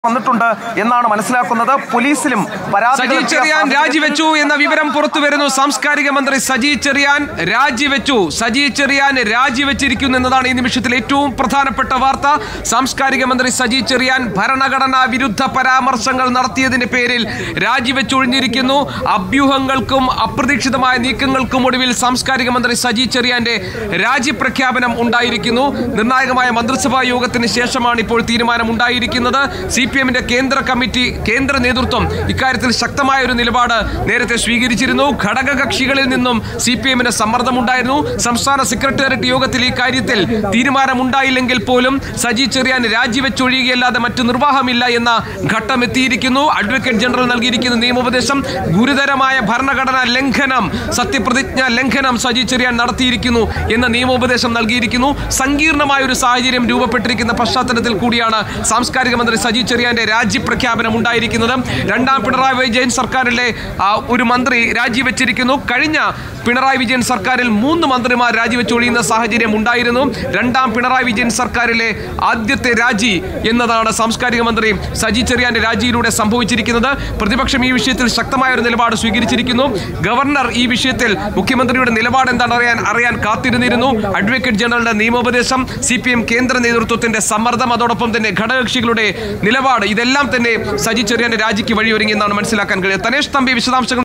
വന്നിട്ടുണ്ട് എന്നാണ് മനസ്സിലാക്കുന്നത് പോലീസിലും സജി ചെറിയാൻ രാജിവെച്ചു എന്ന വിവരം പുറത്തു വരുന്നു സാംസ്കാരിക മന്ത്രി സജി ചെറിയാൻ രാജിവെച്ചു സജി ചെറിയാൻ രാജിവെച്ചിരിക്കുന്നു എന്നതാണ് ഈ നിമിഷത്തിൽ ഏറ്റവും പ്രധാനപ്പെട്ട വാർത്ത സാംസ്കാരിക മന്ത്രി സജി ചെറിയാൻ ഭരണഘടനാ വിരുദ്ധ പരാമർശങ്ങൾ നടത്തിയതിന്റെ പേരിൽ രാജിവെച്ചൊഴിഞ്ഞിരിക്കുന്നു അഭ്യൂഹങ്ങൾക്കും അപ്രതീക്ഷിതമായ നീക്കങ്ങൾക്കും ഒടുവിൽ സാംസ്കാരിക മന്ത്രി സജി ചെറിയാന്റെ രാജിപ്രഖ്യാപനം ഉണ്ടായിരിക്കുന്നു നിർണായകമായ മന്ത്രിസഭാ യോഗത്തിന് ശേഷമാണ് ഇപ്പോൾ തീരുമാനം ഉണ്ടായിരിക്കുന്നത് സി പി എമ്മിന്റെ കേന്ദ്ര കമ്മിറ്റി കേന്ദ്ര നേതൃത്വം ഇക്കാര്യത്തിൽ ശക്തമായ ഒരു നിലപാട് നേരത്തെ സ്വീകരിച്ചിരുന്നു ഘടകകക്ഷികളിൽ നിന്നും സി പി എമ്മിന് സമ്മർദ്ദമുണ്ടായിരുന്നു സംസ്ഥാന സെക്രട്ടേറിയറ്റ് യോഗത്തിൽ ഈ കാര്യത്തിൽ തീരുമാനമുണ്ടായില്ലെങ്കിൽ പോലും സജി ചെറിയാൻ രാജിവെച്ചൊഴിയുകയല്ലാതെ മറ്റു നിർവാഹമില്ല എന്ന ഘട്ടം എത്തിയിരിക്കുന്നു അഡ്വക്കേറ്റ് ജനറൽ നൽകിയിരിക്കുന്ന നിയമോപദേശം ഗുരുതരമായ ഭരണഘടനാ ലംഘനം സത്യപ്രതിജ്ഞ ലംഘനം സജി ചെറിയാൻ നടത്തിയിരിക്കുന്നു എന്ന നിയമോപദേശം നൽകിയിരിക്കുന്നു സങ്കീർണമായ ഒരു സാഹചര്യം രൂപപ്പെട്ടിരിക്കുന്ന പശ്ചാത്തലത്തിൽ കൂടിയാണ് സാംസ്കാരിക മന്ത്രി സജി ചെറിയാന്റെ രാജിപ്രഖ്യാപനം ഉണ്ടായിരിക്കുന്നത് രണ്ടാം പിണറായി വിജയൻ സർക്കാരിലെ ആ, ഒരു മന്ത്രി രാജിവെച്ചിരിക്കുന്നു കഴിഞ്ഞ പിണറായി വിജയൻ സർക്കാരിൽ മൂന്ന് മന്ത്രിമാർ രാജിവെച്ചൊഴിയുന്ന സാഹചര്യം ഉണ്ടായിരുന്നു രണ്ടാം പിണറായി വിജയൻ സർക്കാരിലെ ആദ്യത്തെ രാജി എന്നതാണ് സാംസ്കാരിക മന്ത്രി സജി ചെറിയാന്റെ രാജിയിലൂടെ സംഭവിച്ചിരിക്കുന്നത് പ്രതിപക്ഷം ഈ വിഷയത്തിൽ ശക്തമായ ഒരു നിലപാട് സ്വീകരിച്ചിരിക്കുന്നു ഗവർണർ ഈ വിഷയത്തിൽ മുഖ്യമന്ത്രിയുടെ നിലപാട് എന്താണ് അറിയാൻ അറിയാൻ കാത്തിരുന്നിരുന്നു അഡ്വക്കേറ്റ് ജനറലിന്റെ നിയമോപദേശം സി പി എം കേന്ദ്ര നേതൃത്വത്തിന്റെ സമ്മർദ്ദം അതോടൊപ്പം തന്നെ ഘടകകക്ഷികളുടെ നിലപാട് ഇതെല്ലാം തന്നെ സജി ചെറിയാന്റെ രാജിക്ക് വഴിയൊരുങ്ങി എന്നാണ് മനസ്സിലാക്കാൻ കഴിയുന്നത് തനേഷ് തമ്പി വിശദാംശങ്ങൾ